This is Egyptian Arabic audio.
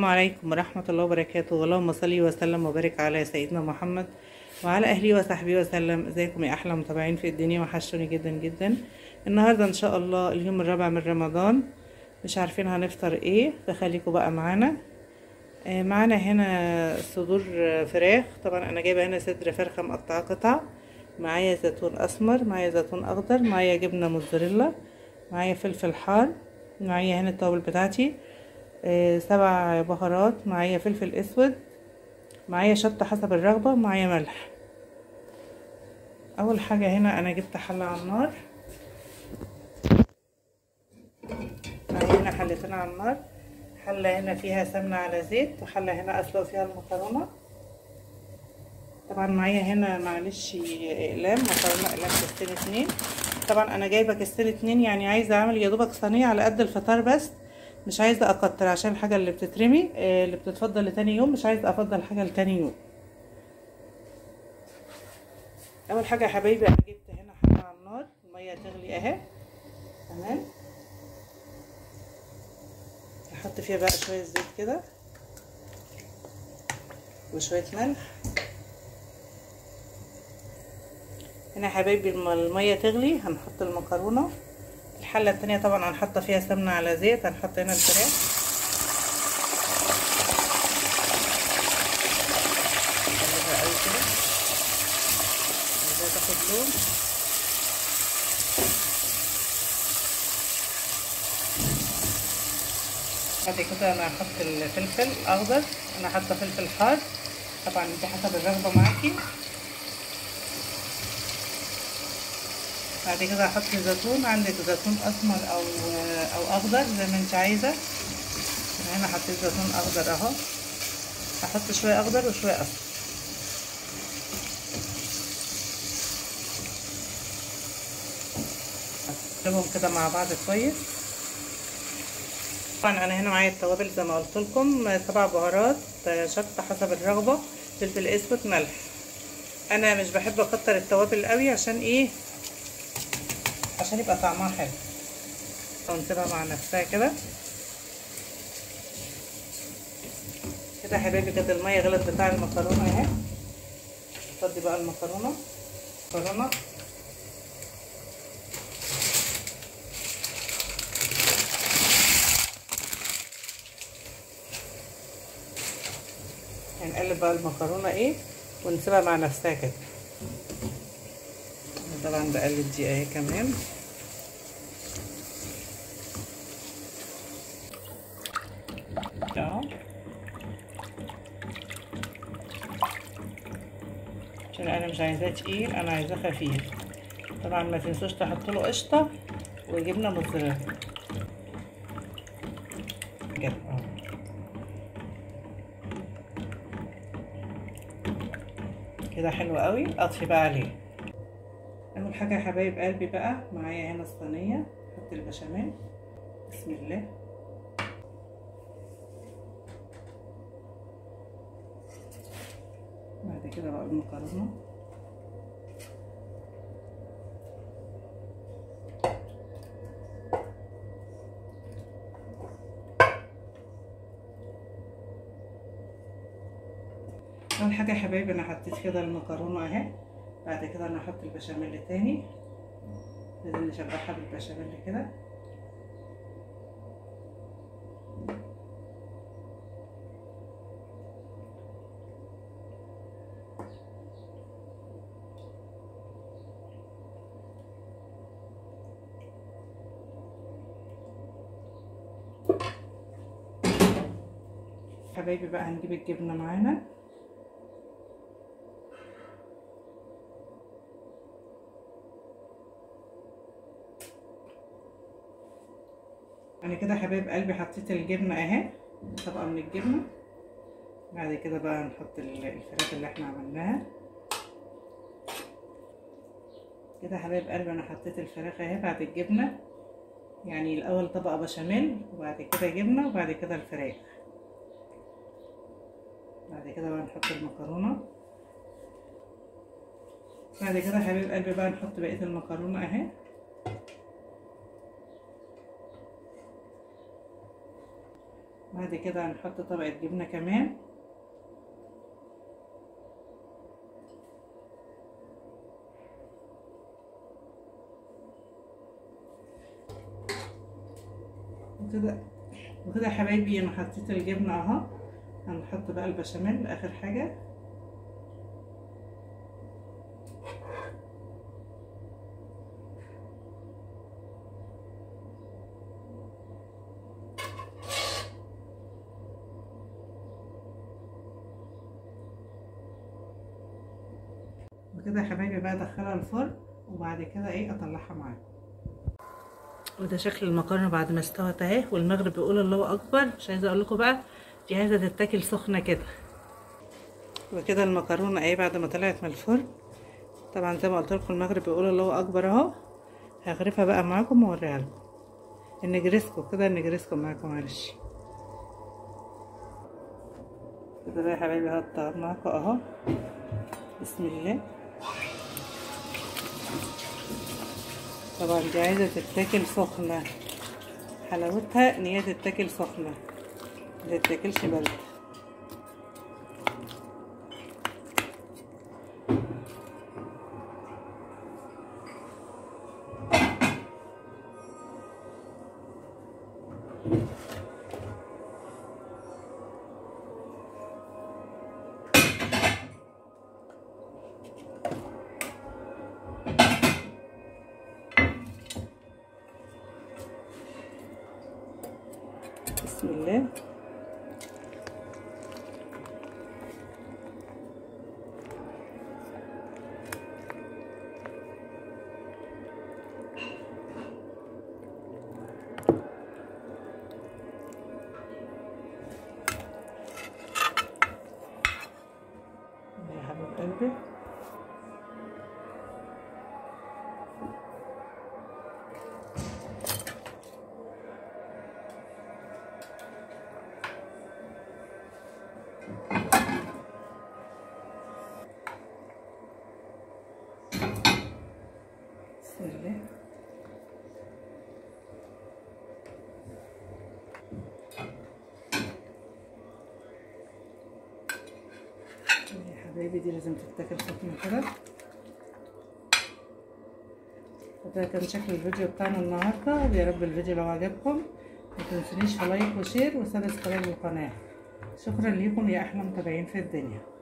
السلام عليكم ورحمة الله وبركاته اللهم صل وسلم وبارك على سيدنا محمد وعلى أهله وصحبه وسلم ازيكم يا أحلى متابعين في الدنيا وحشوني جدا جدا النهاردة إن شاء الله اليوم الرابع من رمضان مش عارفين هنفطر ايه فخليكم بقى معانا آه، معانا هنا صدور فراخ طبعا انا جايبه هنا صدر فرخه مقطعه قطع معايا زيتون اسمر معايا زيتون اخضر معايا جبنه موتزاريلا معايا فلفل حار معايا هنا التوابل بتاعتي آه، سبع بهارات معايا فلفل اسود معايا شطه حسب الرغبه معايا ملح اول حاجه هنا انا جبت حله على النار معايا هنا حلتين على النار حلة هنا فيها سمنة على زيت وحلة هنا أسلق فيها المكرونة طبعا معايا هنا معلش أقلام مكرونة أقلام كيستين اتنين طبعا أنا جايبة كيستين اتنين يعني عايزة أعمل يا دوبك صينية على قد الفطار بس مش عايزة أكتر عشان الحاجة اللي بتترمي اللي بتتفضل لتاني يوم مش عايزة أفضل حاجة لتاني يوم أول حاجة يا حبايبي أنا جبت هنا حلة على النار المية تغلي أهي تمام احط فيها بقى شويه زيت كده وشويه ملح هنا يا حبايبي الميه تغلي هنحط المكرونه الحله التانية طبعا هنحط فيها سمنه على زيت هنحط هنا الفراخ نقلبها قوي كده عايزاها تاخد لون بعد كده انا هحط الفلفل اخضر انا حاطه فلفل حار طبعا انت حسب الرغبه معاكي بعد كده هحط زيتون عندك زيتون اسمر او او اخضر زي ما انت عايزه انا هنا حطيت زيتون اخضر اهو هحط شويه اخضر وشويه اصفر اقلبهم كده مع بعض كويس طبعا انا هنا معايا التوابل زي ما قلت لكم سبع بهارات شطه حسب الرغبه فلفل اسود ملح انا مش بحب اكتر التوابل قوي عشان ايه عشان يبقى طعمها حلو ونسيبها مع نفسها كده كده يا حبايبي كده الميه غلت بتاع المكرونه اهي افضي بقى المكرونه مكرونه هنقلب بقى المكرونه ايه ونسيبها مع نفسها كده طبعا بقلب دي اهي كمان اهو عشان انا مش عايزاه تقيل انا عايزاه خفيف طبعا ما تنسوش تحطوا له قشطه وجبنه موتزاريلا كده اهو كده حلو قوي اطفي بقى عليه اول حاجه يا حبايب قلبي بقى معايا هنا الصينيه احط البشاميل بسم الله بعد كده بقى المكرونه اول حاجه يا حبايبي انا حطيت كده المكرونه اهي بعد كده انا هحط البشاميل تاني لازم نشبعها بالبشاميل كده حبايبي بقى هنجيب الجبنه معانا انا كده حبايب قلبي حطيت الجبنه اهي طبقه من الجبنه بعد كده بقى نحط الفراخ اللي احنا عملناها كده حبايب قلبي انا حطيت الفراخ اهي بعد الجبنه يعني الاول طبقه بشاميل وبعد كده جبنه وبعد كده الفراخ بعد كده بقى نحط المكرونه بعد كده حبايب قلبي بقى نحط بقيه المكرونه اهي بعد بعد كده هنحط طبقة جبنة كمان وكده وكده يا حبايبي انا حطيت الجبنة اهو هنحط بقى البشاميل اخر حاجة وكده يا حبايبي بقى ادخلها الفرن وبعد كده ايه اطلعها معاكم وده شكل المكرونه بعد ما استوت اهي والمغرب بيقول الله اكبر مش عايزه اقول لكم بقى دي عايزه تتاكل سخنه كده وكده المكرونه اهي بعد ما طلعت من الفرن طبعا زي ما قلت لكم المغرب بيقول الله اكبر اهو هغرفها بقى معاكم واوريها لكم النجرسكو كده النجرسكو معاكم معلش كده بقى يا حبايبي هقطع معاكم اهو بسم الله طبعا دي عايزة تتاكل سخنة حلاوتها ان هي تتاكل سخنة ما تتاكلش برد بسم الله يا حبيب قلبي بسم الله يا حبايبي دي لازم تتاكل سخنة كده وده كان شكل الفيديو بتاعنا النهارده ويا رب الفيديو لو عجبكم ما تنسونيش في لايك وشير وسبسكرايب للقناه شكرا ليكم يا احلى متابعين في الدنيا